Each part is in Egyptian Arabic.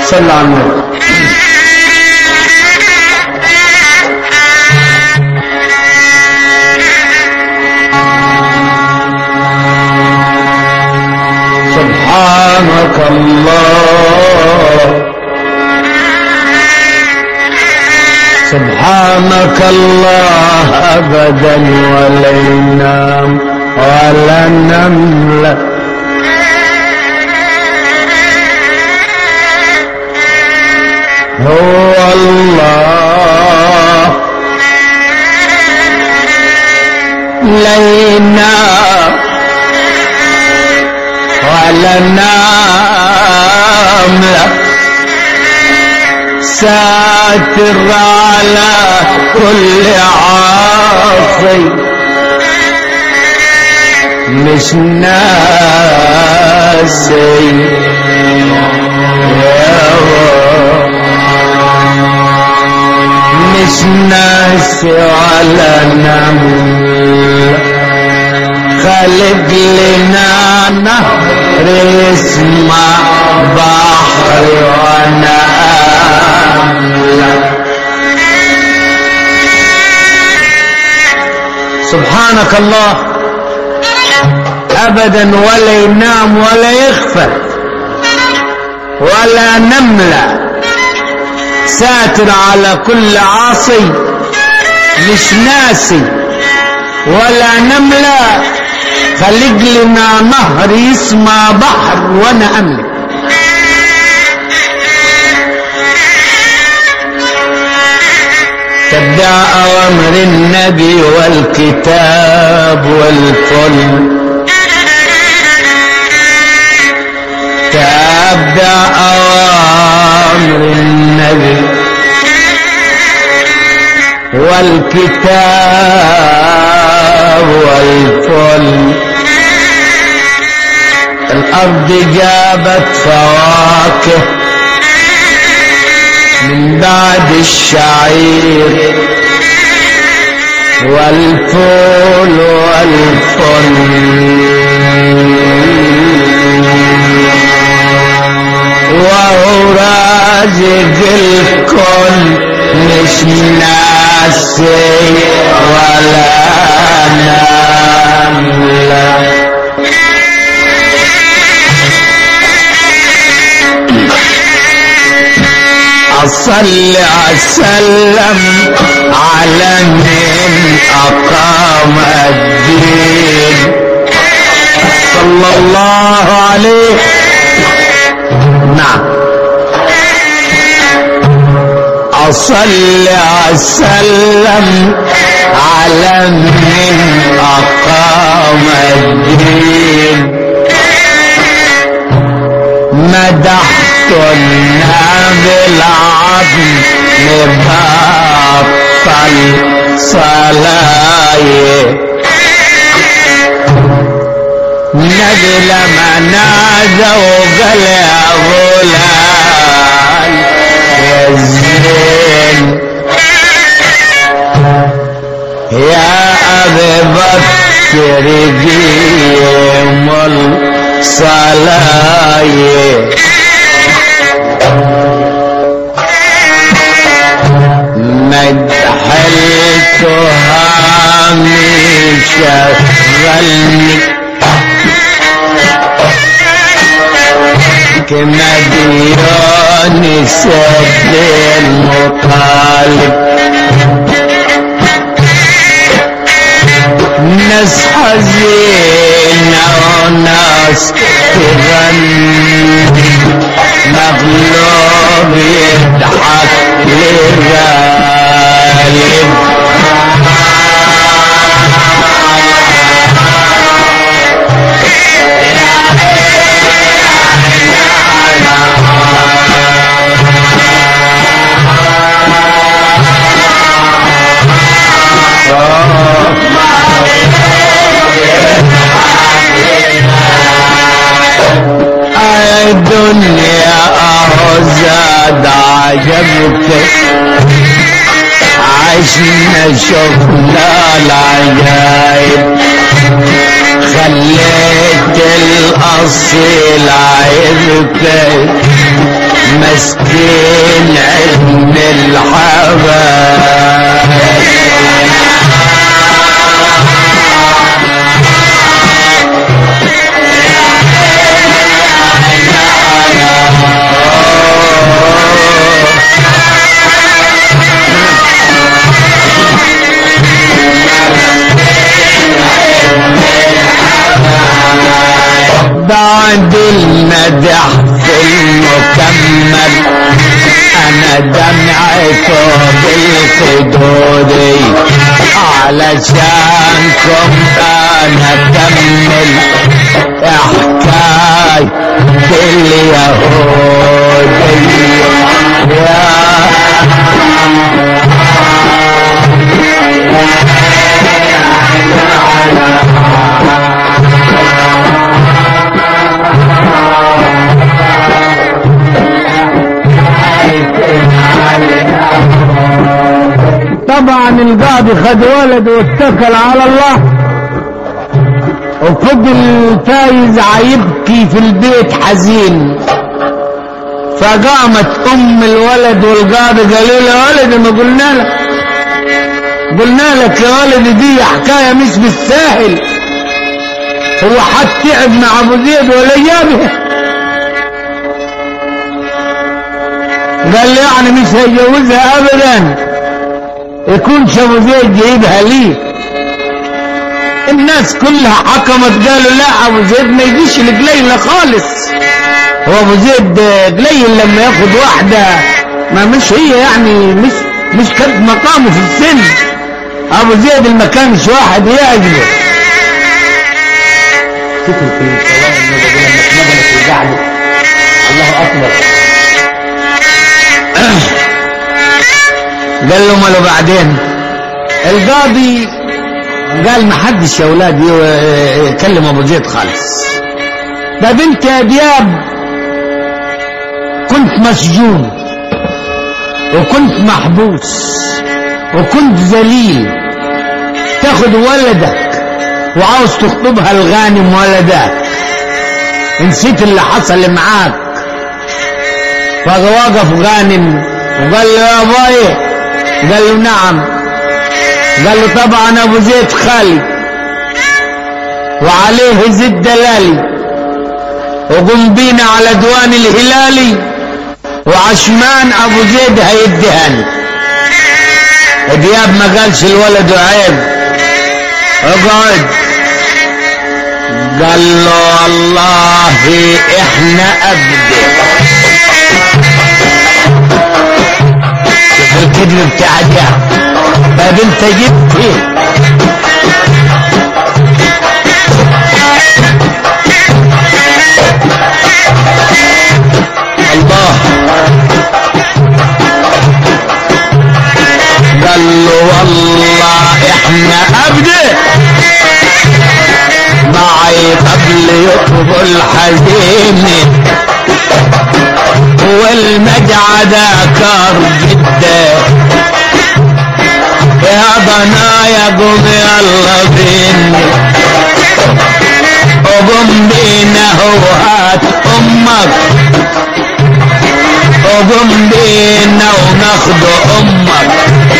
صلى على النبي سبحانك الله سبحانك الله أبدا ولا ينام ولا نملة هو الله لا ينام ولا نام لك ساتر على كل عاصي مش ناسي يا رب. مش ناسي ولا نمل خلق لنا نهر اسمه بحر وانا أملك سبحانك الله ابدا ولا ينام ولا يغفل ولا نملة ساتر على كل عاصي مش ناسي ولا نملة خلق لنا نهر يسمى بحر وانا املك تبع اوامر النبي والكتاب والكل تبع اوامر النبي والكتاب والكل الارض جابت فواكه من بعد الشعير والفول والفل وهو رازق الكل مش ناسي ولا نملة أصلي أسلم على من أقام الدين صلى الله عليه نعم أصلي أسلم على من أقام الدين مدحت النبي العظم مبطل صلاة نبي لما نادى وقال يا غلام يا زين يا أبي بكر قيم الصلاة مدحلتها من شغلني كما ديوني سد المطالب ناس حزينة وناس تغني مغلوب يضحك لغالب الدنيا أهزاد عجبتك عشنا شفنا العجايب خليت الأصيل عيبتك ما مسكين ابن الحبايب بعد المدح في المكمل انا دمعته بالخدودي علشانكم انا كمل احكاي اليهودي يا طبعا القاضي خد ولد واتكل على الله وفضل فايز عيبكي في البيت حزين فقامت ام الولد والقاضي قالوا له ولد ما قلنا لك قلنا لك يا ولد دي حكايه مش بالساهل هو حد تعب مع ابو زيد ولا جابه قال له يعني مش هيجوزها ابدا يكون ابو زيد جايبها ليه الناس كلها حكمت قالوا لا ابو زيد ما يجيش القليله خالص هو ابو زيد قليل لما ياخد واحده ما مش هي يعني مش مش قد مقامه في السن ابو زيد اللي ما كانش واحد يعجبه تفرق في الكلام النبي لما اتنبلت وقعدت الله اكبر قال له ماله بعدين القاضي قال ما حدش يا اولاد ي- يكلم ابو زيد خالص ده بنت يا دياب كنت مسجون وكنت محبوس وكنت ذليل تاخد ولدك وعاوز تخطبها الغانم ولدك نسيت اللي حصل معاك فوقف غانم وقال له يا باي قال له نعم قال له طبعا ابو زيد خالي وعليه زد دلالي وقم بينا على دوان الهلالي وعشمان ابو زيد هيدهني دياب ما قالش الولد عيب اقعد قال له والله احنا ابدي شوف الكذب بتاع دياب طيب انت جبت ايه الله قال له والله احنا ابدي معي قبل يقبل حزيني والمجعد كار جدا يا ضنايا قوم يلا بيني وقم بينا وهات امك وقم بينا وناخد امك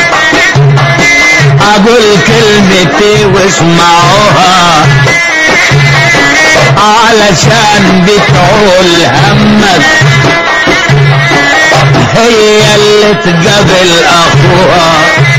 اقول كلمتي واسمعوها علشان بتعول همك هي اللي تقابل اخوها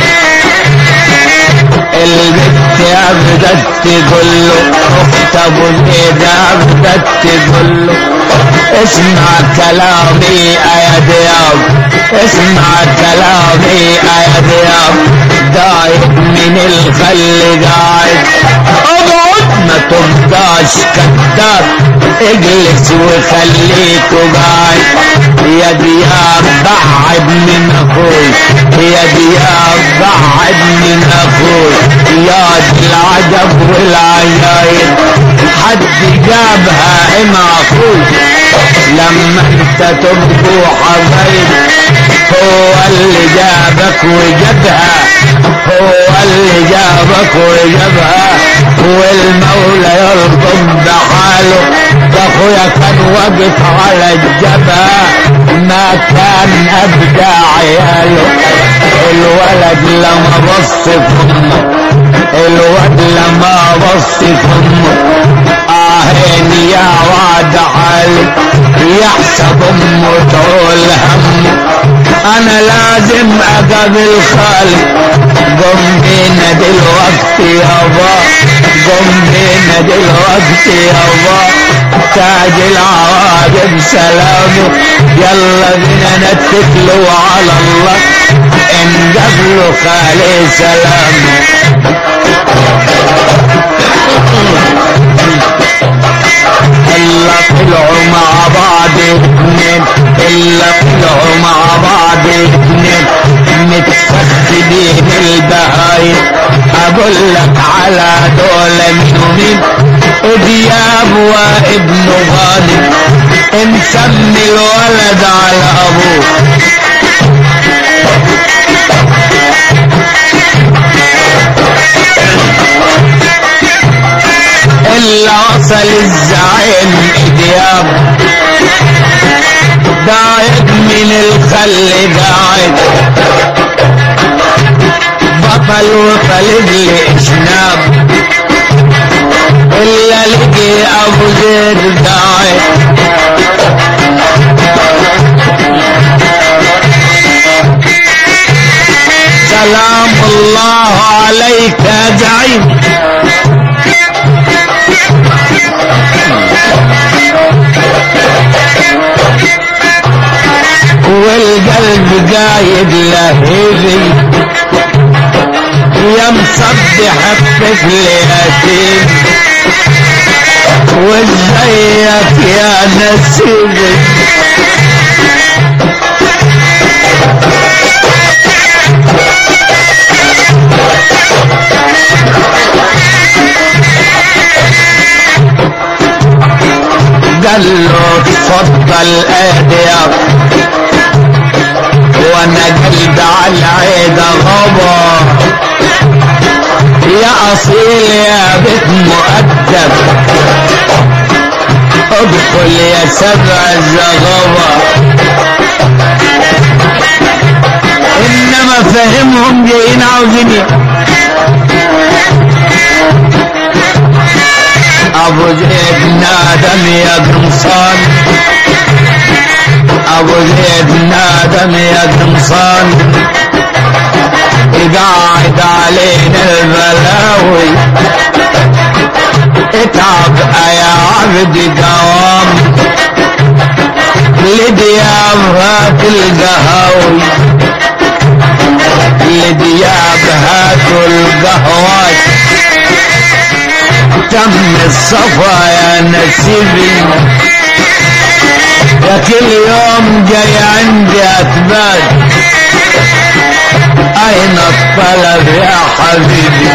البت ابدت تقول له اخت ابو زيد ابدت تقول له اسمع كلامي يا دياب اسمع كلامي يا دياب دايب من الخل قاعد اقعد ما تبقاش كذاب اجلس وخليك قاعد يا دياب بعد من اخوي يا دياب بعد من اخوي يا دي العجب والعجايب حد جابها اما اخوي لما انت تبقوا حبايب هو اللي جابك وجابها هو اللي جابك وجابها والمولى يرضم بحاله ده اخويا كان واقف على الجبهة ما كان ابدى عياله الولد لما بص في امه الولد لما بص في امه اهين يا واد علي يحسب امه طول همه انا لازم اقابل خالي قم بينا دلوقتي يابا قم بينا دلوقتي يابا تاج العواقب سلامه يلا بينا نتكلوا على الله ان قبله خالي سلامه الا طلعوا مع بعض اتنين الا طلعوا مع بعض اتنين متفخدين البهايم اقول لك على دول مين ومين دياب وابن غانم نسمي الولد على ابوه الا وصل الزعيم دياب قاعد من الخل قاعد بطل وطلب لي اشناب الا لقي ابو زيد قاعد سلام الله عليك يا زعيم والقلب قايد لهيبي يا مصبح الطفل يتيم وازيك يا نسيبي قال له تفضل اهديك وانا قلب على العيد غبر يا اصيل يا بيت مؤدب ادخل يا سبع الزغبة انما فهمهم جايين عاوزين ابو زيد نادم يا قمصان ابو زيد نادم يا قمصان قاعد علينا البلاوي اتعب يا عبد قوام لدياب هات القهوي لدياب هاتوا القهوات تم الصفا يا نسيبي يا كل يوم جاي عندي اثبات اين الطلب يا حبيبي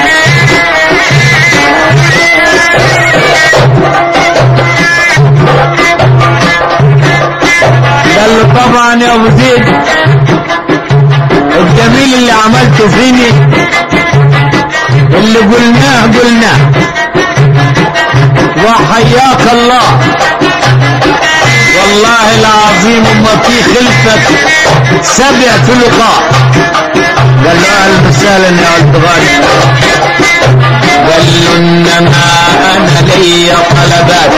قال له طبعا يا ابو زيد الجميل اللي عملته فيني اللي قلناه قلناه وحياك الله والله العظيم ما في خلفك سبع لقاء قال له اهلا وسهلا يا ولد غالي قال له انما انا لي طلبات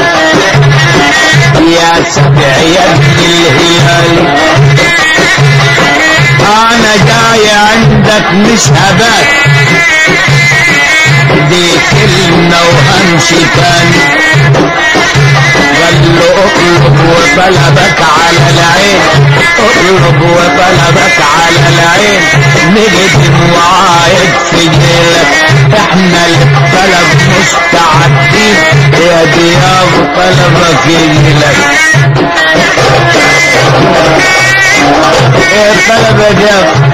يا سبع يا ابن الهلال انا جاي عندك مش هبات دي كلمة وهمشي تاني قال له اطلب وطلبك على العين اطلب وطلبك على العين نقدم وعايد في جيلك احنا للطلب مستعدين يا دياب طلبك يجيلك ايه الطلب يا دياب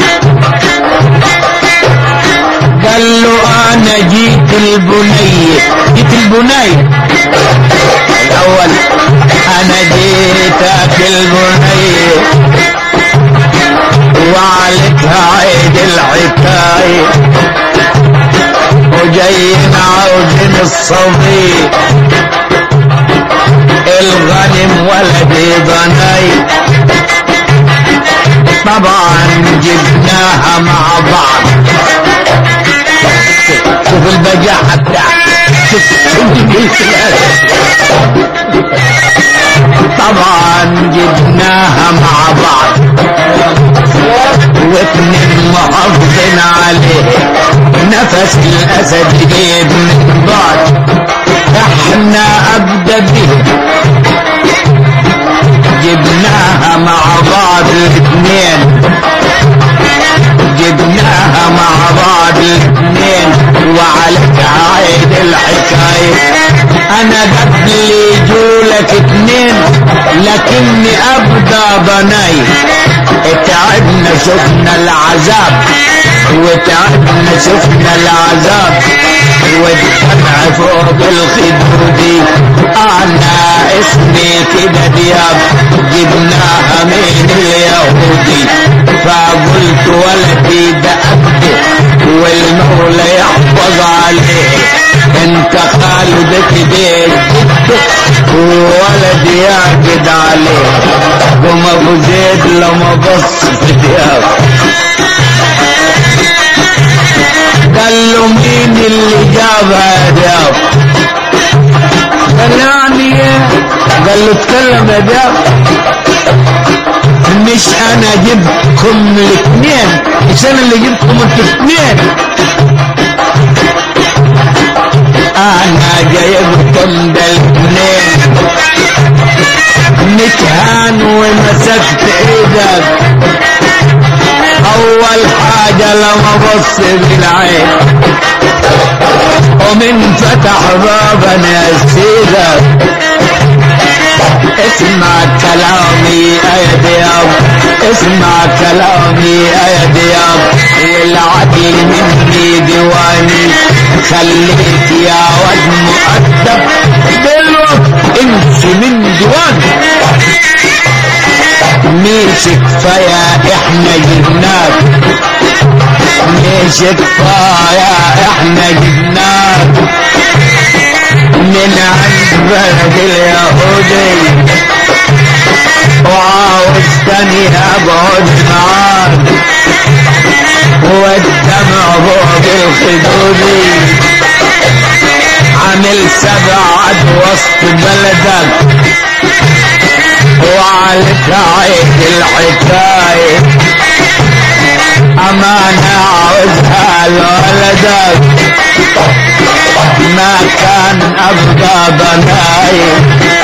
قال له انا جيت البنية جيت البنية الاول انا جيتك البنية وعليك عيد الحكاية وجايين عاوزين الصبي الغنم ولدي ضناي طبعا جبناها مع بعض واتنين محافظين عليه نفس الاسد جيب من بعض احنا ابدا به جبناها مع بعض الاثنين جبناها مع بعض الاثنين وعليك عايد الحكاية انا قبل يجولك اتنين لكني ابدا بناي اتعبنا شفنا العذاب وتعبنا شفنا العذاب والدمع فوق الخدود انا اسمي كده دياب جبناها من اليهودي فقلت ولدي ده أبدي والمولى يحفظ عليه انت خالدك بيت جدك وولدي يعقد عليه قم ابو زيد لما بص في دياب قال له مين اللي جابها يا دياب قال يعني ايه قال له اتكلم يا دياب مش انا جبتكم الاثنين مش انا اللي جبتكم انتوا الاثنين انا جايبكم ده الاثنين متهان ومسكت ايدك اول حاجة لما بص بالعين ومن فتح بابا يا سيدك اسمع كلامي يا دياب اسمع كلامي يا دياب والعدل مني ديواني خليك يا واد مؤدب دلوقت امشي من ديواني مش كفاية احنا جبناك مش كفاية احنا جبناك من عند بلد اليهودي وعاوز تاني اقعد معاك والدمع فوق الخدود عامل سبعة وسط بلدك وعليك عيد الحكاية أمانة عاوزها لولدك ما كان أبقى بناي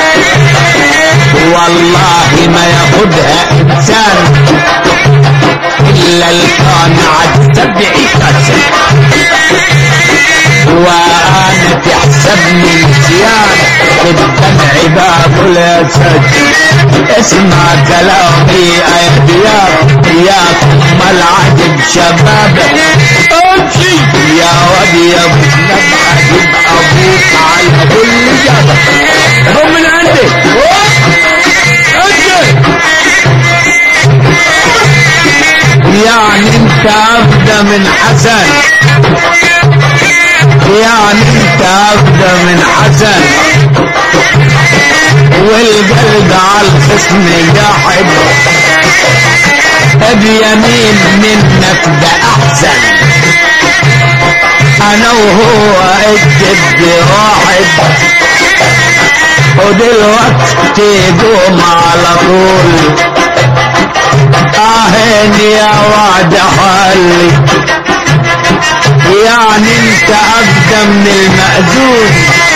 والله ما ياخدها إنسان إلا الكون عد سبع كسر وأنا تحسبني نسيان بالدمع باب الأسد اسمع كلامي يا دياب يا كم العجب شبابك امشي يا ودي يا ابو نبع يبقى ابوك على كل جبل قوم من عندي يعني انت ابدا من حسن يعني انت ابدا من حسن والقلب على الخصم جاحد بيمين منك ده احسن انا وهو الجد واحد ودلوقتي قوم على طول اهين يا وعد حالي يعني انت اقدم من المأذون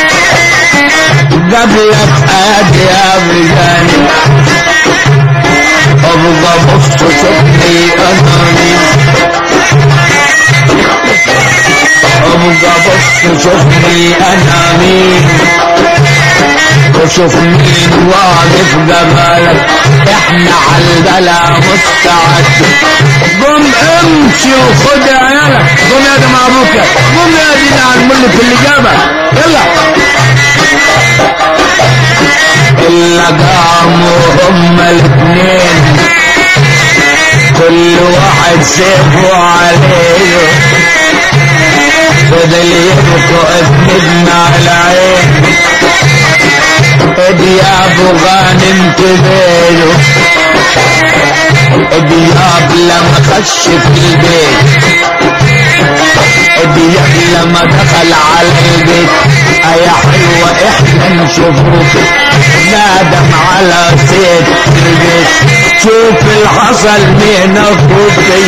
قبلك ادي يا بجاني ابقى بص شوفني انا مين ابقى بص شوفني انا مين وشوف مين واقف قبالك احنا على البلا مستعد قم امشي وخد عيالك قم يا مع ابوك قم يا دينا على الملك اللي جابك يلا الا قاموا هم الاثنين كل واحد سيفه عليه فضل يبكوا ابننا على عين ادياب غانم تبيله ادياب لما خش في البيت ابيك لما دخل على البيت يا حلوة احنا نشوفوك نادم على سيد البيت شوف الحصل مين اخوكي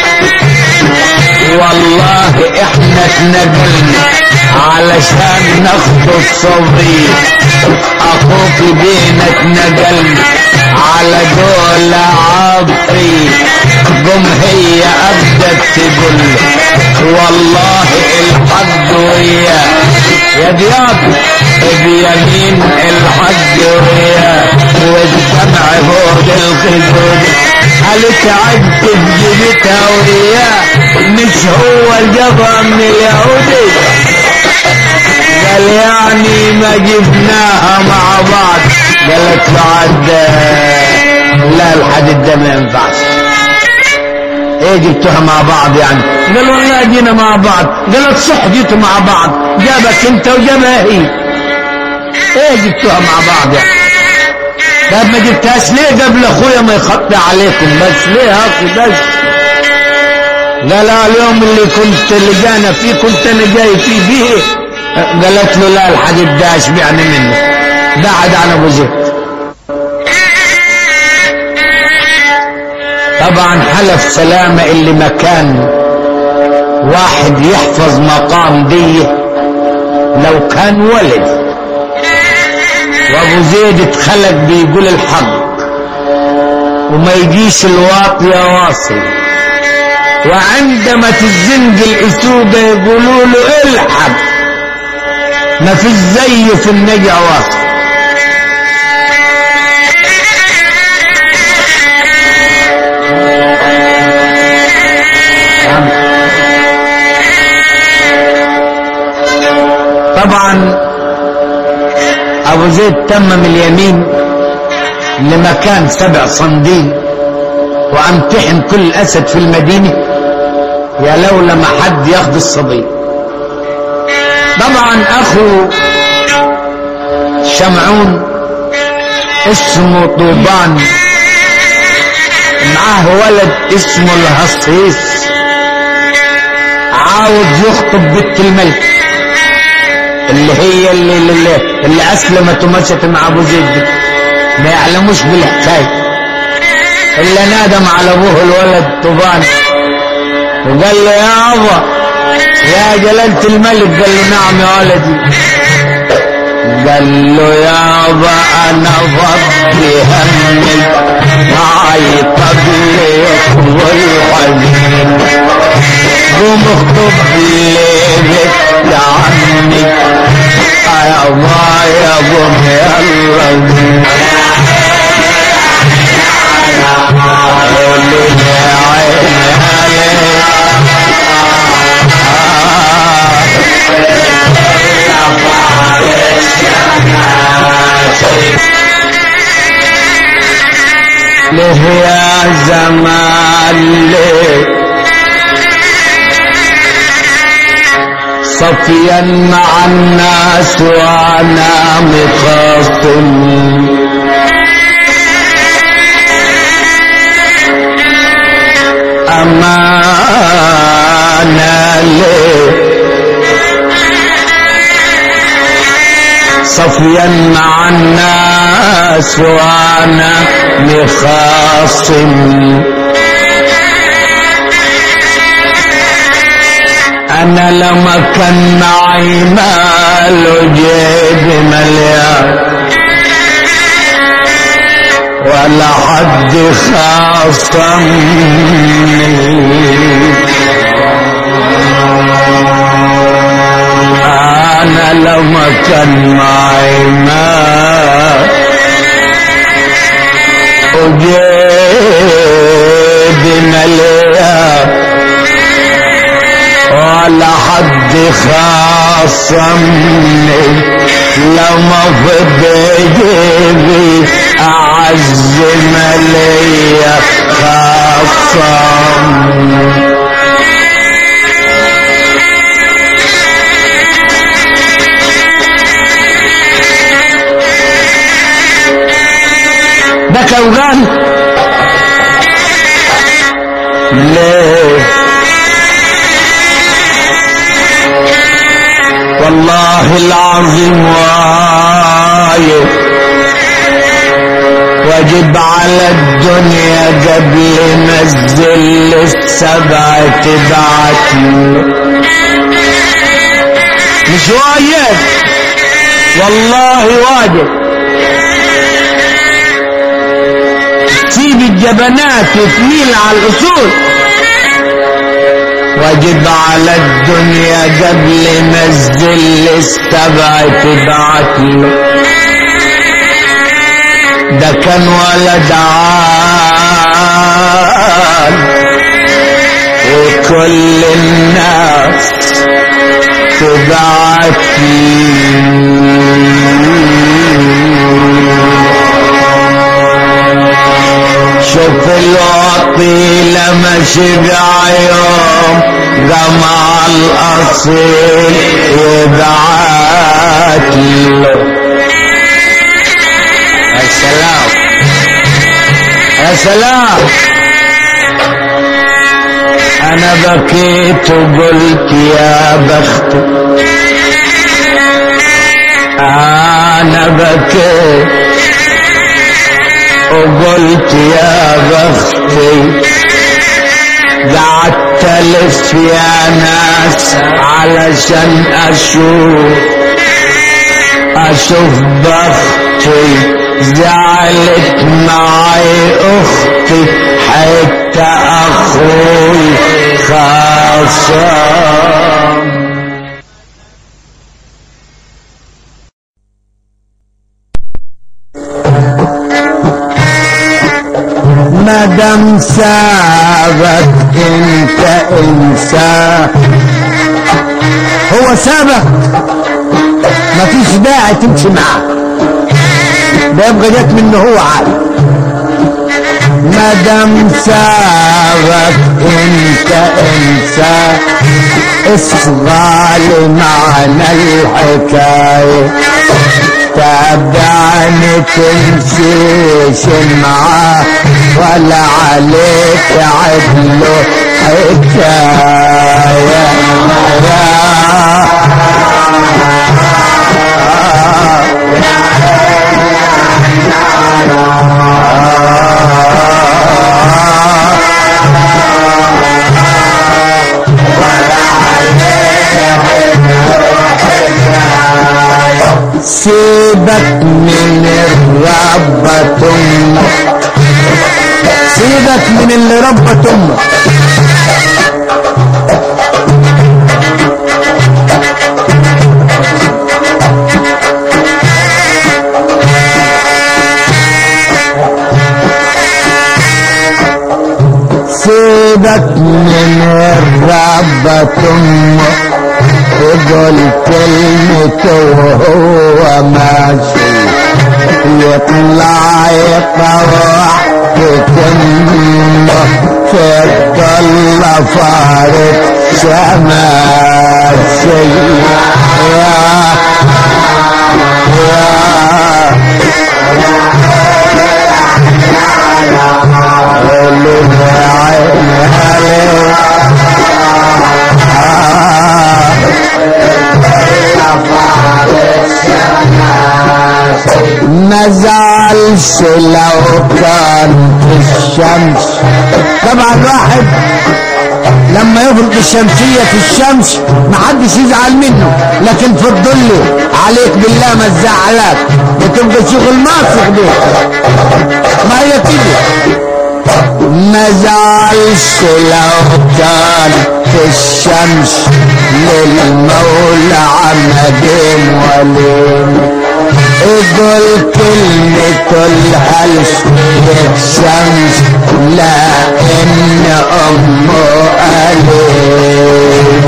والله احنا اتنقلنا علشان نخطف صبي اخوك بينا اتنقلنا على دول عبقي قم هي ابدت تقول والله الحق وياه يا دياب بيمين الحق وياه والدمع فوق الخدود قالت عدت بجبتها وياه مش هو الجبهة من اليهودي قال يعني ما جبناها مع بعض قالت له عد لا الحديد ده ما ينفعش ايه جبتوها مع بعض يعني قال والله جينا مع بعض قالت صح جيتوا مع بعض جابك انت وجابها هي ايه جبتوها مع بعض يعني طب ما جبتهاش ليه قبل اخويا ما يخطي عليكم بس ليه يا اخي بس قال اليوم اللي كنت لجانا فيه كنت انا جاي فيه فيه قالت له لا الحديد ده اشبعني منه بعد عن ابو زيد طبعا حلف سلامة اللي مكان واحد يحفظ مقام دي لو كان ولد وابو زيد اتخلق بيقول الحق وما يجيش الواطي واصل وعندما تزنج الاسودة يقولوا له الحق ما فيش زيه في النجع واصل طبعا ابو زيد تمم اليمين لمكان سبع صنديل وامتحن كل اسد في المدينه يا لو لما حد ياخد الصبي طبعا اخو شمعون اسمه طوبان معاه ولد اسمه الهصيص عاوز يخطب بنت الملك اللي هي اللي اللي, اللي اسلمت ومشت مع ابو زيد دي ما يعلموش بالحكايه الا نادم على ابوه الولد طوبان وقال له يا ابا يا جلالة الملك قال له نعم يا ولدي قال له يا ابا انا فضي همي معي قبل والحزين قوم اخطب لي بنت عمي يا بايا قوم يلا قولي يا عيني ليه يا زمان ليه صفيا مع الناس وانا مخاصم امانه ليه صفيا مع الناس وانا مخاصم انا لما كان معي مال وجيبي مليان ولا حد خاصمني انا لما كان معي مال وجيبي مليان ولا حد خاصمني لما في جيبي اعز مليا خاصمني ده كان قال ليه والله العظيم وايد واجب على الدنيا قبل ما الذل السبع تبعت مش واجب والله واجب تسيب الجبنات وتميل على الاصول واجب على الدنيا قبل ما الذل السبع تبعت له ده كان ولد عال وكل الناس تبعت شوف الوطي لما شبع يوم جمع الأصيل يبعت له يا سلام يا سلام انا بكيت وقلت يا بختي انا بكيت وقلت يا بختي قعدت الف يا ناس علشان اشوف اشوف بختي زعلت معي اختي حتى اخوي خاصم مدام سابك انت انسان هو سابك مفيش داعي تمشي معاه ده يبقى جت منه هو عارف مدام سابك انت انسان اصغى لي معنى الحكايه تابعني تمشيش معاه ولا عليك عدله حكايه سيبك من الربة امك سيبك من اللي ربت امك سيبك من الربة امك تقول كلمته وهو ماشي يطلع يطوع تتمه تضل فارق شماسي يا يا ما زعلش لو كان في الشمس طبعا واحد لما يفرض الشمسية في الشمس محدش يزعل منه لكن في الظل عليك بالله ما تزعلك وتبقى شغل ماسك ده ما هي كده ما زعلش لو كان في الشمس للمولى عمدين ولين اقول كلمة الهلس للشمس لا ان امه قليل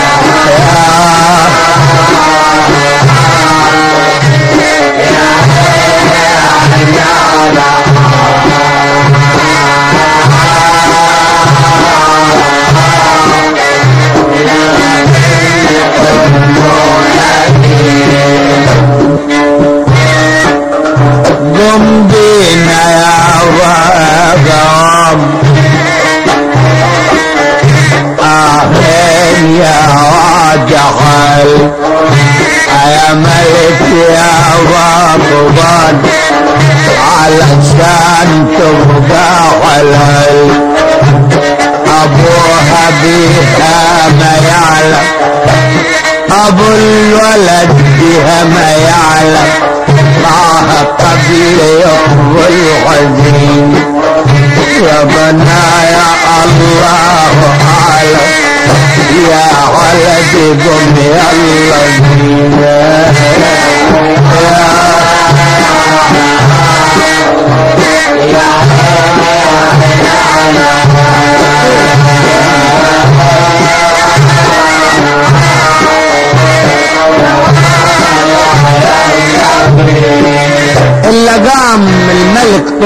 قم بينا يا رقم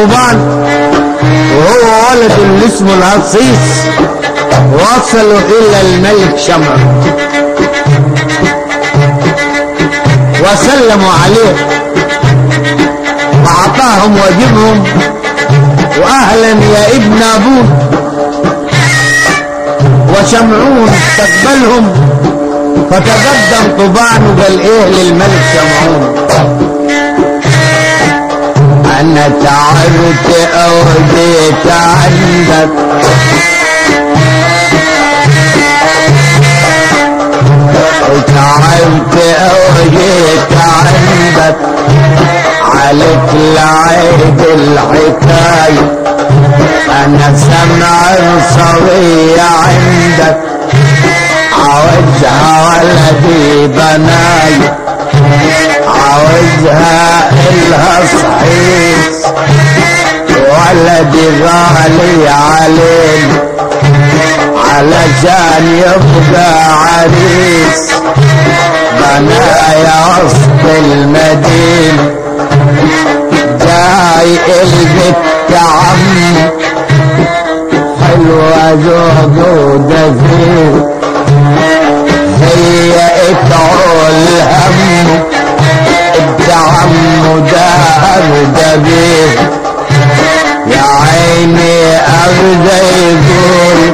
طوبان وهو ولد اللي اسمه الهصيص وصلوا الى الملك شمع وسلموا عليه واعطاهم واجبهم واهلا يا ابن ابوك وشمعون استقبلهم فتقدم طوبان وقال ايه للملك شمعون انا تعبت او جيت عندك تعبت او جيت عندك عليك العيب الحكاية انا سمع الصبية عندك عاوزها ولدي بناي عاوزها إلها صحيح ولدي غالي علينا علشان يبقى عريس بنايا وسط المدينة جاي البت عمي حلوة جودة فيه هي اتعول هم الدعم ده أبدا بيه يا عيني أبدا يقول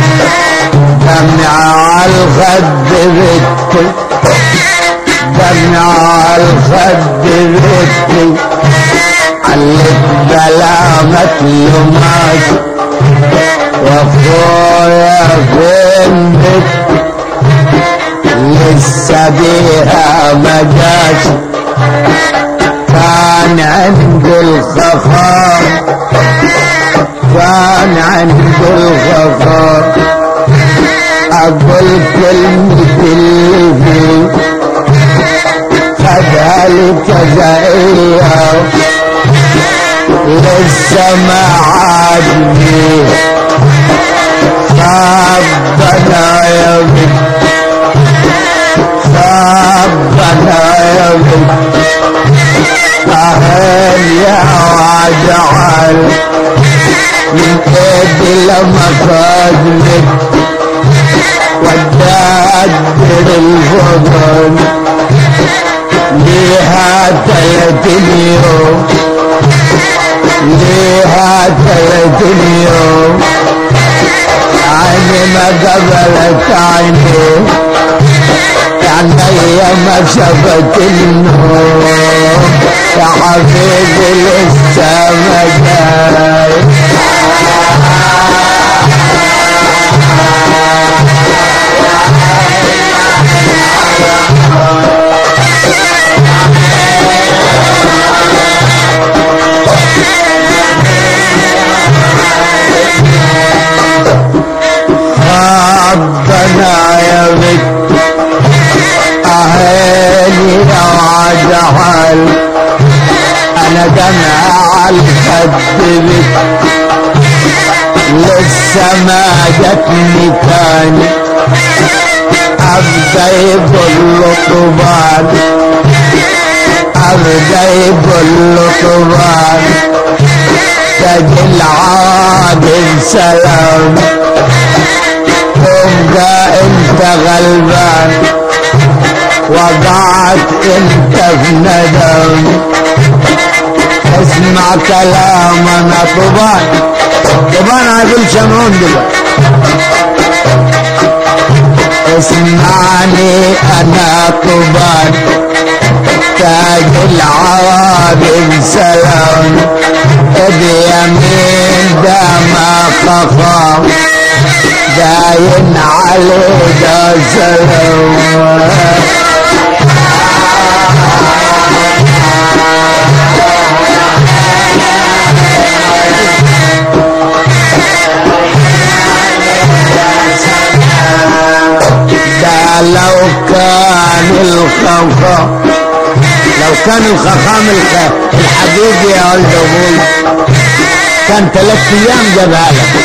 دمع على الخد بنتي دمع على الخد بنتي علك بلامة يماش واخويا فين بنتي لسه بيها ما جاش كان عند الخفار كان عند الخفار اقول كلمة اللي فيه خدها لتزعيها لسه ما عادني ربنا يا بنت ربنا يا بنت أهل يا وجعل من ايدي لما فاضلك ودادر الفضل ليها تلاتين يوم ليها تلاتين يوم عيني ما قبلت عيني عيني ما شفت النور يا حبيبي لسه ما جاي ربنا يا بك أهلي يا جهل أنا دمع الخد بك لسه ما جتني تاني أبدا يقول له طوبان أبدا يقول له طوبان تجي العادل سلام تبقى انت غلبان وضعت انت في ندم اسمع كلامنا طوبان طوبان هقول شمعون دلوقتي اسمعني انا طوبان تاج العرب سلام بيمين ده ما خفا داين عليه ده سلام ده لو كان الخفا لو كان الخخام الخ- الحقيقي يا ولد ابوي كان ثلاث ايام جابها لك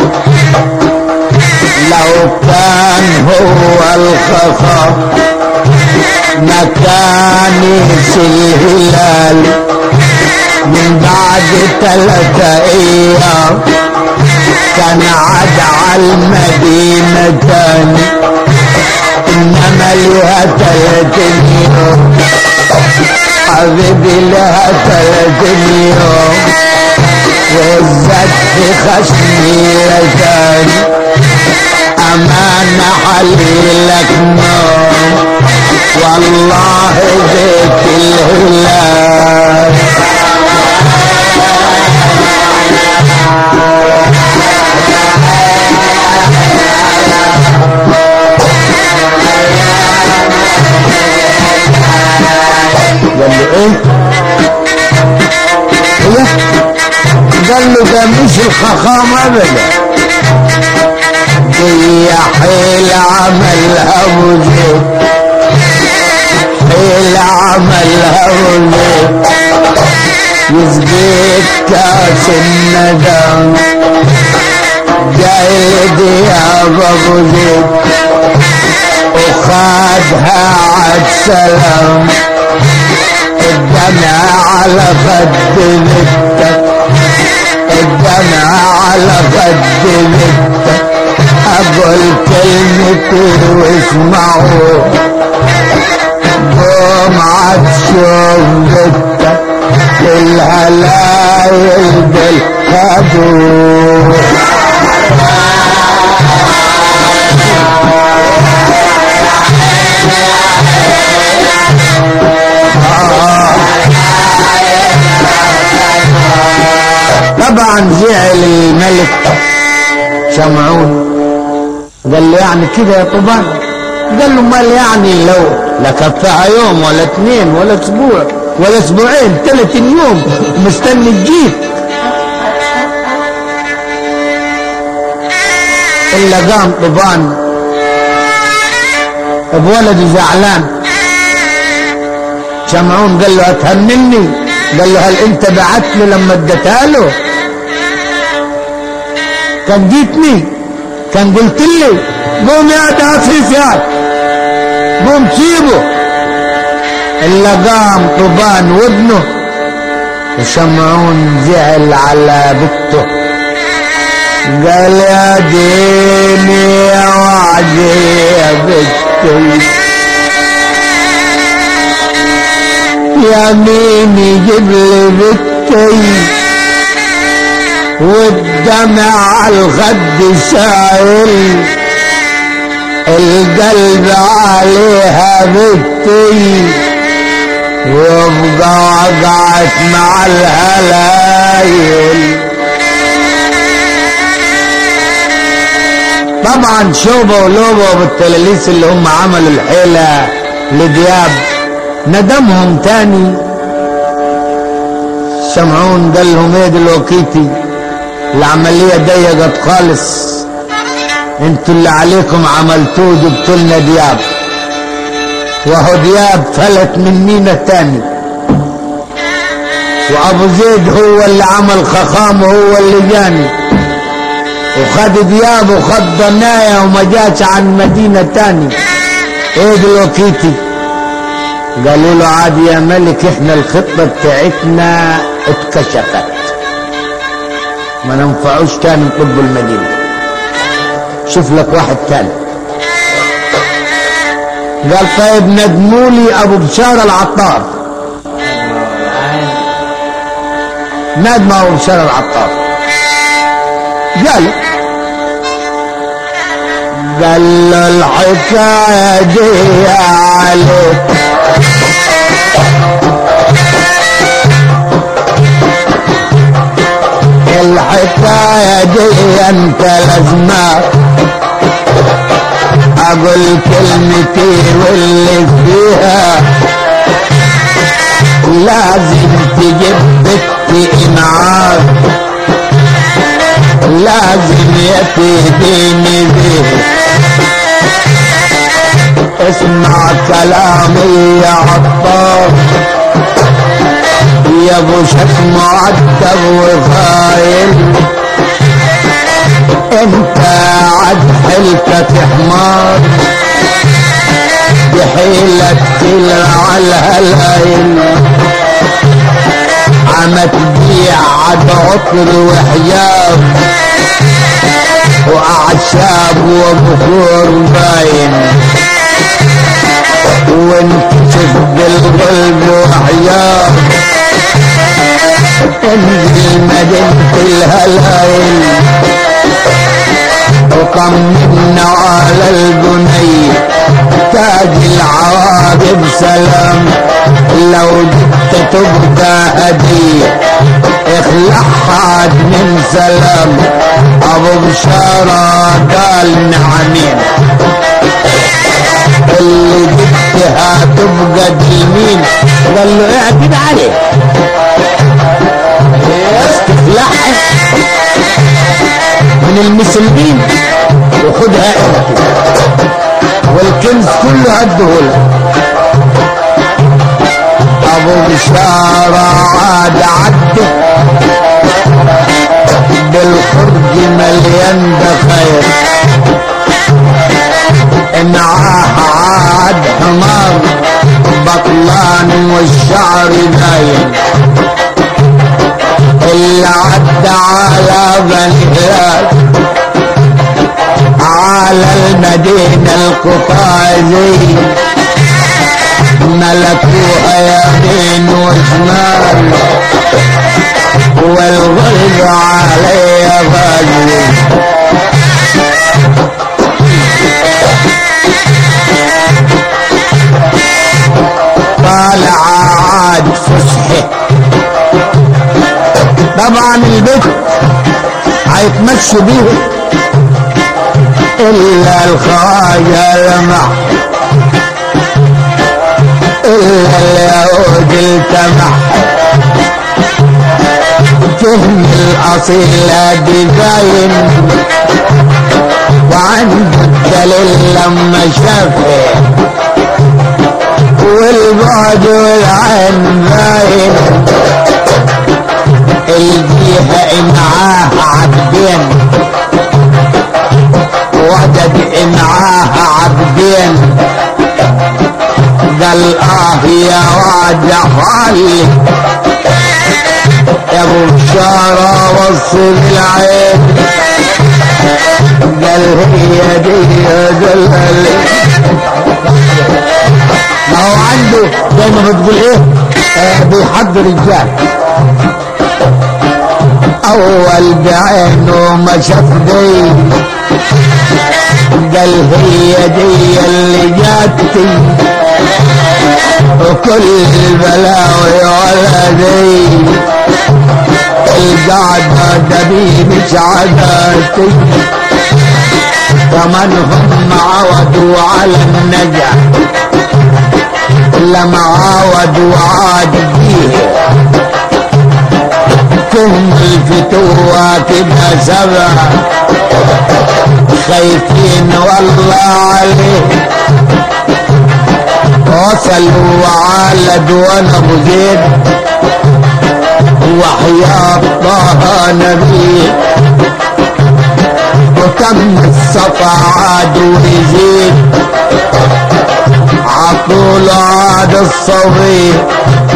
لو كان هو الخفا مكاني في الهلال من بعد ثلاثة ايام كان عاد على المدينة تاني انما لها ثلاثين يوم حبيبي لها ثلاثين يوم والزد خشمي تاني أمانة حليلك نوم والله بيت الهلال قال له ايه ايه قال له ده مش الخخام ابدا دي حيل عملها وزيد حيل عملها وزيد يسقيك كاس الندم جاي دياب ابو زيد وخدها عد سلام الدمع على خد بنتك الدمع على خد بنتك اقول كلمتي واسمعوا قوم عاد شوف بنتك الهلايل بالهدوء طبعا زعل الملك شمعون قال له يعني كده يا طوبان قال له مال يعني لو لا كفاها يوم ولا اثنين ولا اسبوع ولا اسبوعين ثلاث يوم مستني تجيك الا قام طوبان بولده زعلان شمعون قال له هتهنني قال له هل انت بعت له لما اديتها له كان جيتني كان قلت لي قوم يا دافيف يا قوم سيبه الا قام طوبان وابنه وشمعون زعل على بنته قال يا ديني يا وعدي يا بنتي يا مين يجيب لي بنتي والدمع على الخد سائل القلب عليها بنتي وابقى وقعت مع الهلايل طبعا شوبة ولوبة والتلاليس اللي هم عملوا الحيلة لدياب ندمهم تاني شمعون قال لهم ايه دلوقتي العملية ضيقت خالص انتوا اللي عليكم عملتوه جبتوا لنا دياب وهو دياب فلت من مينا تاني وابو زيد هو اللي عمل خخام وهو اللي جاني وخد دياب وخد ضنايا وما جاش عن مدينة تاني ايه دلوقتي قالوا له عادي يا ملك احنا الخطة بتاعتنا اتكشفت ما ننفعوش تاني نطب المدينة شوف لك واحد تاني قال طيب ندمولي ابو بشار العطار ندم ابو بشار العطار قال قال له الحكاية دي عليك الحكاية دي انت لازمك اقول كلمتي واللي فيها لازم تجيب بنتي انعاق لازم يتهديني به اسمع كلامي يا عطار يا ابو شك معدب وخايل انت عد حيلتك حمار بحيلك تلع على الهلايل ما تبيع عد عطر وحجاب واعشاب وبخور باين وانكشف بالقلب وحياه تنزل مدينة الهلايل وطمنا على البني تاج العواقب سلام لو جبت تبقى هدية اخلعها من سلام ابو بشارة قال نعمين اللي جبتها تبقى ديمين قال له اعتد عليه بس تخلعها من المسلمين وخدها انت والكنز كله هدهولك ابو بشارة عاد عده بالخرج مليان بخير معاه عاد حمار بطلان والشعر باين اللي عدى على بني هلال على المدينة القطاع زي ملكوها يمين وشمال والغلب عليه غالي طالع عاد فسحه طبعا البيت هيتمشوا بيه الا الخواجه لمح الا اليهود التمح فهم الاصيل دي باين وعنده الدليل لما شافه والبعد والعين باين الجهة معاه عبدين وجد معاه عبدين قال اه يا واجع علي يا ابو بشارة وصل العين قال هي دي يا دلال ما هو عنده زي ما بتقول ايه آه بيحضر الجاه اول بعينه ما شاف دي قال هي دي اللي جاتي وكل البلاوي ولا دي القعدة دبي مش عاداتي ومن هم عودوا على النجاح لما عودوا عاد فيه كم الفتوة كده سبع خايفين والله عليه وصلوا وعالدوا وانا ابو زيد وحياة طه نبي وكم الصفا عاد ويزيد عطول عاد الصغير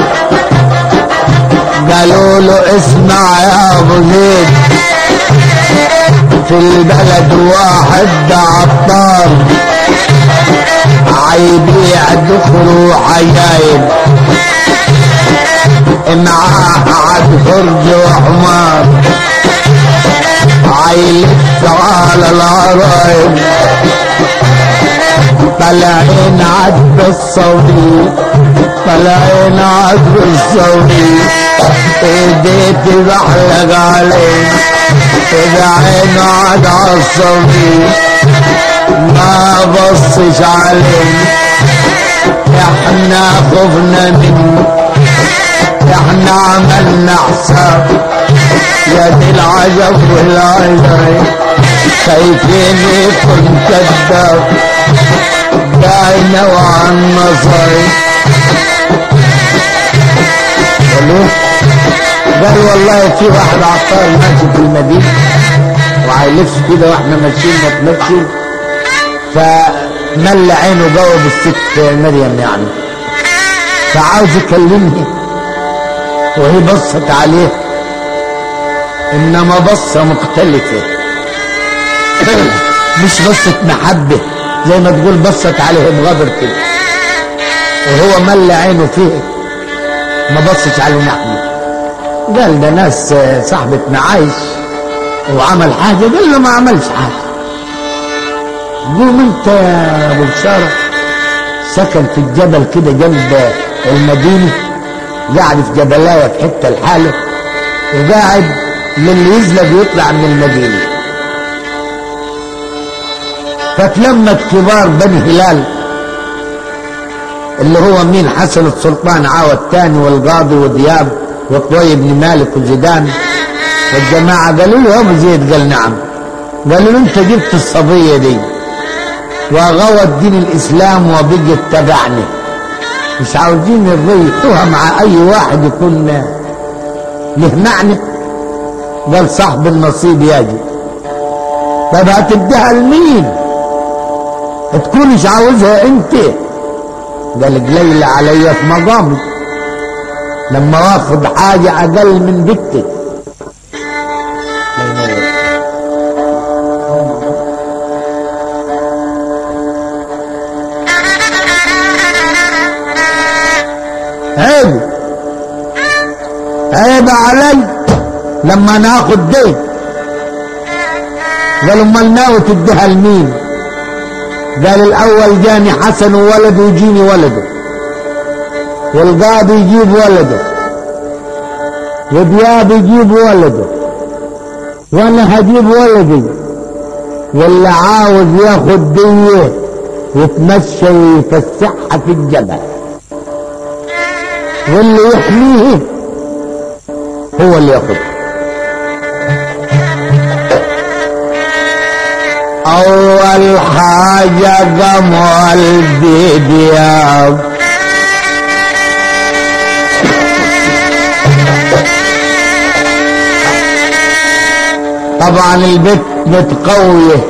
قالوا له اسمع يا ابو زيد في البلد واحد عطار عيبيع دخل وحيايب معاه عد فرج وحمار عيلف على العرايب طلعين عد بالصوتي طلعين عد بالصوتي ايديتي بحلق عليه اذا عين عد عالصوتي ما بصش عليه احنا خفنا منه احنا عملنا حساب يا دي العجب والعجب خايفين يكون كذاب داينا وعن مصاري قالوا قال والله في واحد عطار ماشي في المدينة وهيلف كده واحنا ماشيين نتمشي فمل عينه جواب الست مريم يعني فعاوز يكلمني وهي بصت عليه انما بصة مختلفة مش بصة محبة زي ما تقول بصت عليه بغدر كده وهو مل عينه فيه ما بصش على محمد قال ده ناس صاحبة معايش وعمل حاجة قال له ما عملش حاجة قوم انت يا ابو بشارة سكن في الجبل كده جنب المدينة قاعد في جبلاية في حتة الحالة وقاعد للي يزلق يطلع من المدينة فتلمت كبار بني هلال اللي هو مين حسن السلطان عاوى الثاني والقاضي ودياب وطوي بن مالك وزيدان والجماعة قالوا له أبو زيد قال نعم قالوا له أنت جبت الصبية دي وغوت دين الإسلام وبقت تبعني مش عاوزين نريحوها مع أي واحد يكون له معنى قال صاحب النصيب يجي طب هتديها لمين تكونش عاوزها انت قال قليل عليا في مقامي لما واخد حاجة أقل من بنتك عيب عيب علي لما ناخد دين قال امال ناوي تديها لمين قال الاول جاني حسن وولده ويجيني ولده والقاضي يجيب ولده ودياب يجيب ولده وانا هجيب ولدي واللي عاوز ياخد ديه يتمشى ويفسحها في الجبل واللي يحميه هو اللي ياخد اول حاجة قاموا البيبياب طبعا البت متقوية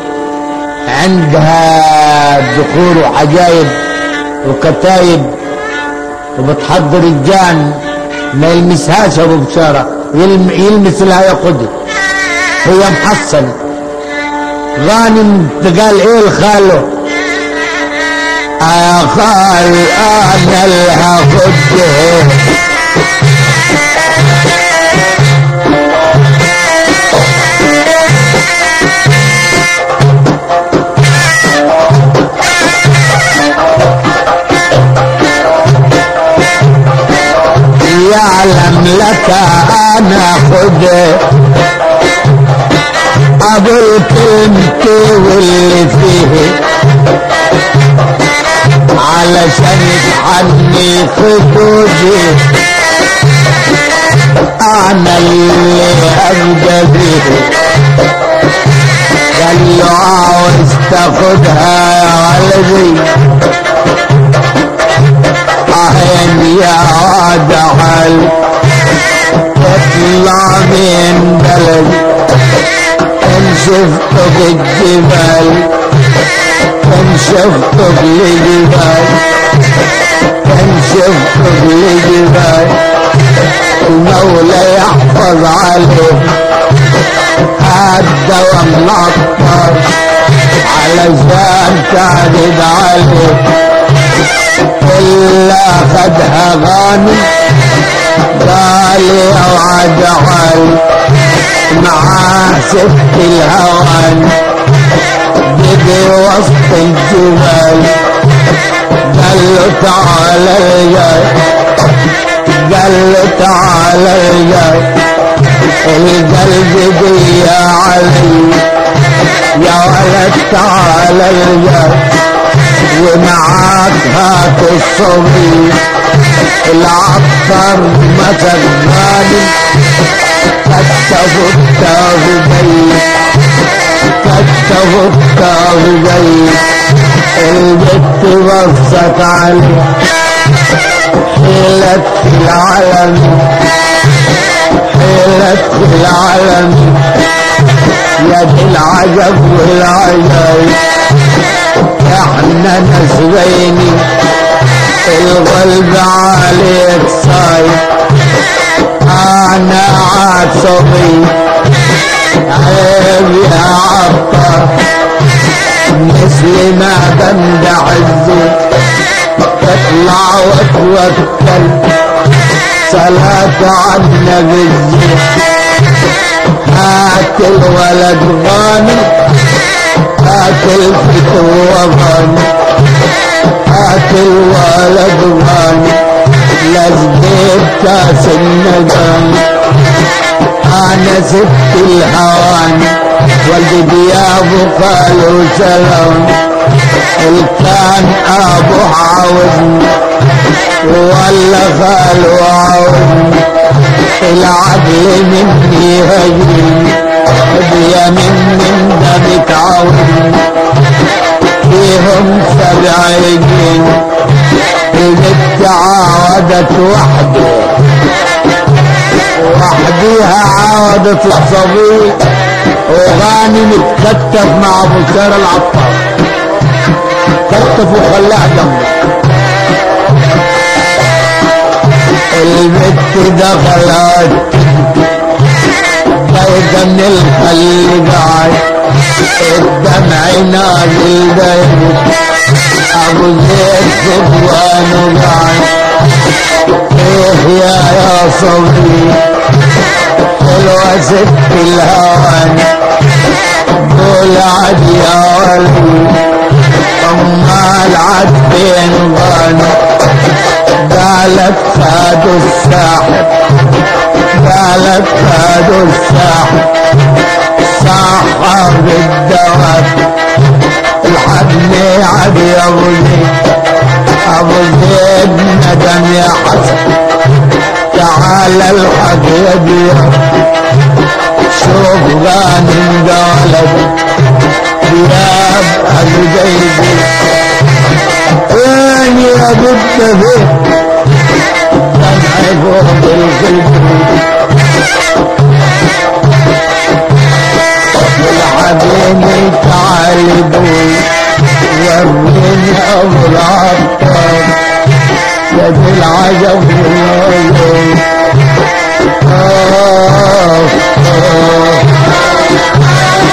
عندها ذكور وحجايب وكتايب وبتحضر الجان ما يلمسهاش ابو بشاره يلم يلمس لها ياخدها هي محصنه غانم قال ايه لخاله يا خال انا اللي هاخدها يعلم لك انا خده ابو الكلمة واللي فيه علشان تحني خدودي انا اللي ابدا بيه قال له عاوز تاخدها يا ولدي اهين يا وادعل اطلع من بلد ان شفتك الجبال ان شفتك الجبال ان شفتك الجبال المولى يحفظ عليه هذا ومنطر علشان تعرض عليه إلا خدها غانم قال يا وعد عال معاه ست الهوان بدي وسط الجبال قال له تعال الجاي قال له تعال الجاي القلب دي يا علي يا ولد تعال الجاي ومعاك هات الصبي العطر مسك غالي كتفوا التاغبي كتفوا التاغبي البت بصت عليه حيلت في العالم حيلت في العالم يا دي العجب والعجب احنا نسويني القلب عليك صايد انا عصبي عيب يا عطار مثل ما بند عزي تطلع وتوكل صلاة على النبي هات الولد غاني هات الفتوة غاني هات الولد غاني لزقيت كاس الندم انا سبت الهواني والدي ديابه قالوا سلام الكان ابو عاوزني ولا خالو عاوزني العدل مني هجرني هدية من من دمك عاوزني فيهم سبع جن البت عاودت وحدي وحديها عاودت الصبي وغاني متكتف مع ابو سار العطار كتف وخلاه جنبه البت دخلت بيضة من الخل قاعد الدمع نازل دايم ابو زيد صفوان قاعد ايه يا يا صبري حلوة ست الهوان دول عد يا ولي امال عد بين غاني قالت فادوا الساحر قالت فادوا الساحر صاحب الدواب الحقني عد يا ابو زيد ابو زيد ندم يا حسن تعال الحق يا بيا شوف غانم قالت دياب الجيبي وين يا بنت فيه دمعي فوق القلب والعبيني تعال بوي وريني ابو العطار يا ذي العجب والعيون آه آه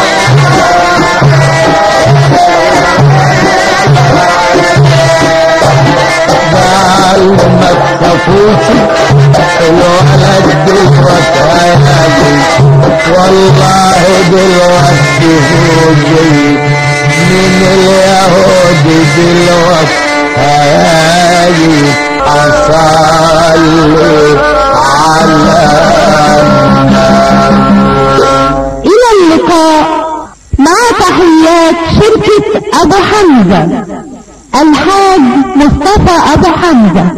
قال ما تخافوش الولد دلوقتي هيجي والله دلوقتي هو جاي من اليهود دلوقتي هيجي اصلي على إلى اللقاء مع تحيات شركة أبو حمزة الحاج مصطفى أبو حمزة